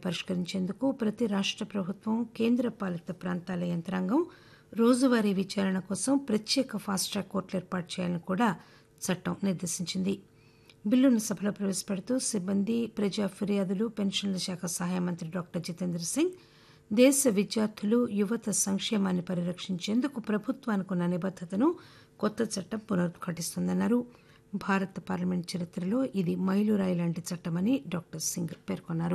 పరిష్కరించేందుకు ప్రతి రాష్ట ప్రభుత్వం కేంద్ర పాలిత ప్రాంతాల యంత్రాంగం రోజువారీ విచారణ కోసం ప్రత్యేక ఫాస్ట్ ట్రాక్ కోర్టులు ఏర్పాటు చేయాలని కూడా చట్టం నిర్దేశించింది బిల్లును సభలో ప్రవేశపెడుతూ సిబ్బంది ప్రజా ఫిర్యాదులు పెన్షన్ల శాఖ సహాయ మంత్రి డాక్టర్ జితేంద్ర సింగ్ దేశ విద్యార్థులు యువత సంక్షేమాన్ని పరిరక్షించేందుకు ప్రభుత్వానికి ఉన్న నిబద్దతను కొత్త చట్టం పునరుద్ఘాటిస్తోందన్నారు భారత పార్లమెంట్ చరిత్రలో ఇది మైలురాయి లాంటి చట్టమని డాక్టర్ సింగ్ పేర్కొన్నారు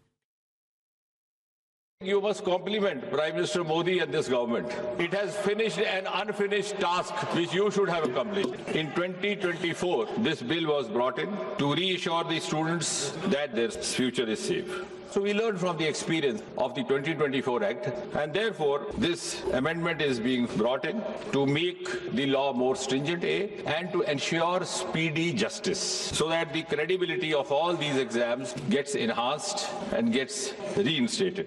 You must compliment Prime Minister Modi and this government. It has finished an unfinished task which you should have accomplished. In 2024, this bill was brought in to reassure the students that their future is safe. So we learned from the experience of the 2024 Act and therefore this amendment is being brought in to make the law more stringent A, and to ensure speedy justice so that the credibility of all these exams gets enhanced and gets reinstated.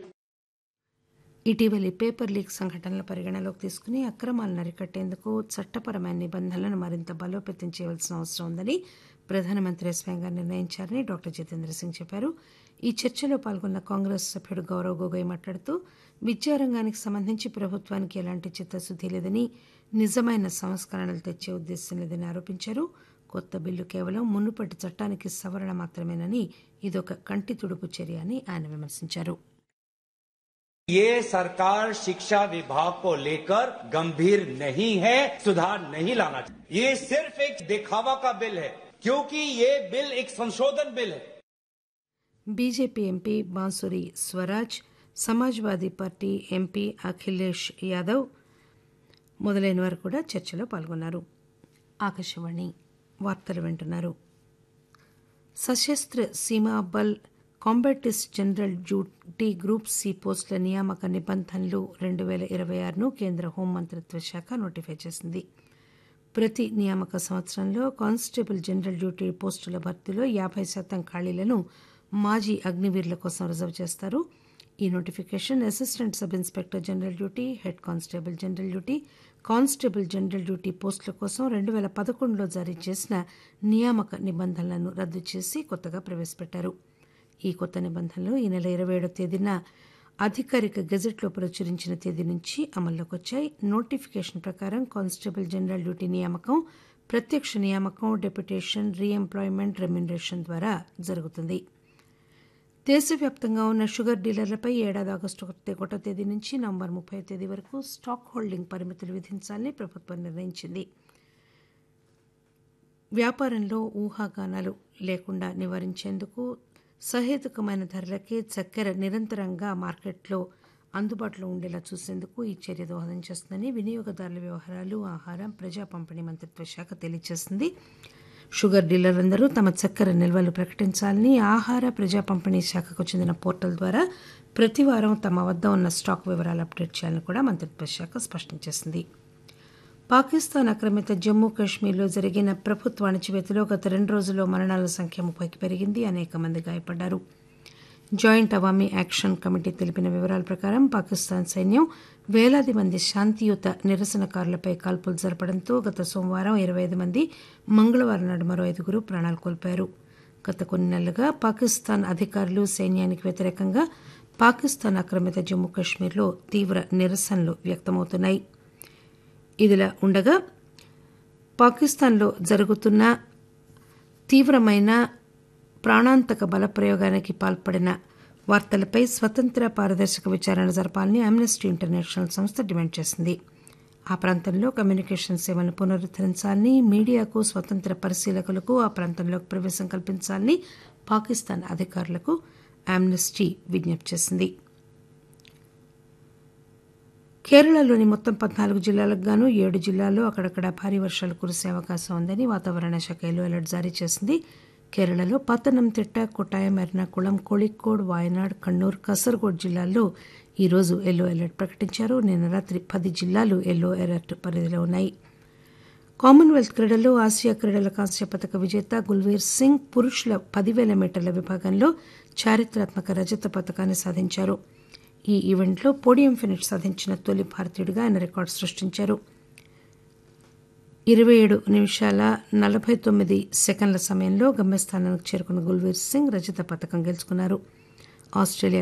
ఇటీవలి paper leak సంఘటనల పరిగణలోకి తీసుకుని అక్రమాలను అరికట్టేందుకు చట్టపరమైన నిబంధనలను మరింత బలోపేతం చేయవలసిన అవసరం ఉందని ప్రధానమంత్రి స్వయంగా నిర్ణయించారని డాక్టర్ జితేంద్ర సింగ్ చెప్పారు ఈ చర్చలో పాల్గొన్న కాంగ్రెస్ సభ్యుడు గౌరవ్ గొగోయ్ మాట్లాడుతూ విద్యారంగానికి సంబంధించి ప్రభుత్వానికి ఎలాంటి చిత్తశుద్ది లేదని నిజమైన సంస్కరణలు తెచ్చే ఉద్దేశం లేదని ఆరోపించారు కొత్త బిల్లు కేవలం మునుపటి చట్టానికి సవరణ మాత్రమేనని ఇదొక కంటి తుడుపు చర్య అని ఆయన విమర్శించారు ये सरकार शिक्षा विभाग को लेकर गंभीर नहीं है सुधार नहीं लाना चाहिए ये सिर्फ एक दिखावा का बिल है क्योंकि ये बिल एक संशोधन बिल है BJP MP Bansuri Swaraj Samajwadi party MP Akhilesh Yadav మొదలైన వారు కూడా చర్చలో పాల్గొన్నారు ఆకాశవాణి వార్తలు వింటున్నారు Sashastra Seema Bal combatant general duty group C పోస్టుల నియామక నిబంధనలు రెండు వేల ఇరవై ఆరును కేంద్ర హోంమంత్రిత్వ శాఖ నోటిఫై చేసింది ప్రతి నియామక సంవత్సరంలో కానిస్టేబుల్ జనరల్ డ్యూటీ పోస్టుల భర్తీలో యాభై శాతం ఖాళీలను మాజీ అగ్నివీరుల కోసం రిజర్వ్ చేస్తారు ఈ notification assistant sub inspector general duty head constable general duty constable general duty పోస్టుల కోసం రెండు వేల పదకొండులో జారీ చేసిన నియామక నిబంధనలను రద్దు చేసి కొత్తగా ప్రవేశపెట్టారు ఈ కొత్త నిబంధనలు ఈ నెల ఇరవై ఏడో తేదీన అధికారిక గెజెట్లో ప్రచురించిన తేదీ నుంచి అమల్లోకి వచ్చాయి నోటిఫికేషన్ ప్రకారం కానిస్టేబుల్ జనరల్ డ్యూటీ నియామకం ప్రత్యక్ష నియామకం డెప్యుటేషన్ రీఎంప్లాయ్మెంట్ రెమ్యునరేషన్ ద్వారా జరుగుతుంది దేశవ్యాప్తంగా ఉన్న షుగర్ డీలర్లపై ఏడాది ఆగస్టు ఒకటో తేదీ నుంచి నవంబర్ ముప్పై తేదీ వరకు స్టాక్ హోల్డింగ్ పరిమితులు విధించాలని ప్రభుత్వం నిర్ణయించింది వ్యాపారంలో ఊహాగానాలు లేకుండా నివారించేందుకు సహేతుకమైన ధరలకే చక్కెర నిరంతరంగా మార్కెట్లో అందుబాటులో ఉండేలా చూసేందుకు ఈ చర్య దోహదం చేస్తుందని వినియోగదారుల వ్యవహారాలు ఆహారం ప్రజా పంపిణీ మంత్రిత్వ శాఖ తెలియజేసింది షుగర్ డీలర్లందరూ తమ చక్కెర నిల్వలు ప్రకటించాలని ఆహార ప్రజా పంపిణీ శాఖకు చెందిన పోర్టల్ ద్వారా ప్రతివారం తమ వద్ద ఉన్న స్టాక్ వివరాలు అప్డేట్ చేయాలని కూడా మంత్రిత్వ శాఖ స్పష్టం చేసింది పాకిస్తాన్ ఆక్రమిత జమ్మూ కాశ్మీర్లో జరిగిన ప్రభుత్వ అణచివేతలో గత రెండు రోజుల్లో మరణాల సంఖ్య ముప్పైకి పెరిగింది అనేక మంది గాయపడ్డారు జాయింట్ అవామీ యాక్షన్ కమిటీ తెలిపిన వివరాల ప్రకారం పాకిస్తాన్ సైన్యం వేలాది మంది శాంతియుత నిరసనకారులపై కాల్పులు జరపడంతో గత సోమవారం ఇరవై ఐదు మంది మంగళవారం నాడు మరో ఐదుగురు ప్రాణాలు కోల్పోయారు గత కొన్ని నెలలుగా పాకిస్తాన్ అధికారులు సైన్యానికి వ్యతిరేకంగా పాకిస్తాన్ ఆక్రమిత జమ్మూ కాశ్మీర్లో తీవ్ర నిరసనలు వ్యక్తమవుతున్నాయి ఇదిలా ఉండగా పాకిస్తాన్లో జరుగుతున్న తీవ్రమైన ప్రాణాంతక బలప్రయోగానికి పాల్పడిన వార్తలపై స్వతంత్ర పారదర్శక విచారణ జరపాలని అమ్నెస్టీ ఇంటర్నేషనల్ సంస్థ డిమాండ్ చేసింది ఆ ప్రాంతంలో కమ్యూనికేషన్ సేవలను పునరుద్దరించాలని మీడియాకు స్వతంత్ర పరిశీలకులకు ఆ ప్రాంతంలోకి ప్రవేశం కల్పించాలని పాకిస్తాన్ అధికారులకు అమ్నెస్టీ విజ్ఞప్తి చేసింది కేరళలోని మొత్తం పద్నాలుగు జిల్లాలకు గాను ఏడు జిల్లాల్లో అక్కడక్కడ భారీ వర్షాలు కురిసే అవకాశం ఉందని వాతావరణ శాఖ ఎల్లో అలర్ట్ జారీ చేసింది కేరళలో పతనంతిట్ట కొట్టాయం ఎర్నాకుళం కోళికోడ్ వాయనాడ్ కണ്ണూర్ కసర్గోడ్ జిల్లాల్లో ఈరోజు ఎల్లో అలర్ట్ ప్రకటించారు నిన్న రాత్రి పది జిల్లాలు ఎల్లో అలర్ట్ పరిధిలో ఉన్నాయి కామన్వెల్త్ క్రీడల్లో ఆసియా క్రీడల కాంస్య పథక విజేత గుల్వీర్ సింగ్ పురుషుల పదివేల మీటర్ల విభాగంలో చారిత్రాత్మక రజత పథకాన్ని సాధించారు ఈ ఈవెంట్లో పోడియం ఫినిష్ సాధించిన తొలి భారతీయుడిగా ఆయన రికార్డు సృష్టించారు ఇరవై ఏడు నిమిషాల నలభై తొమ్మిది సెకండ్ల సమయంలో గమ్యస్థానానికి చేరుకున్న గుల్వీర్ సింగ్ రజత పథకం గెలుచుకున్నారు ఆస్ట్రేలియా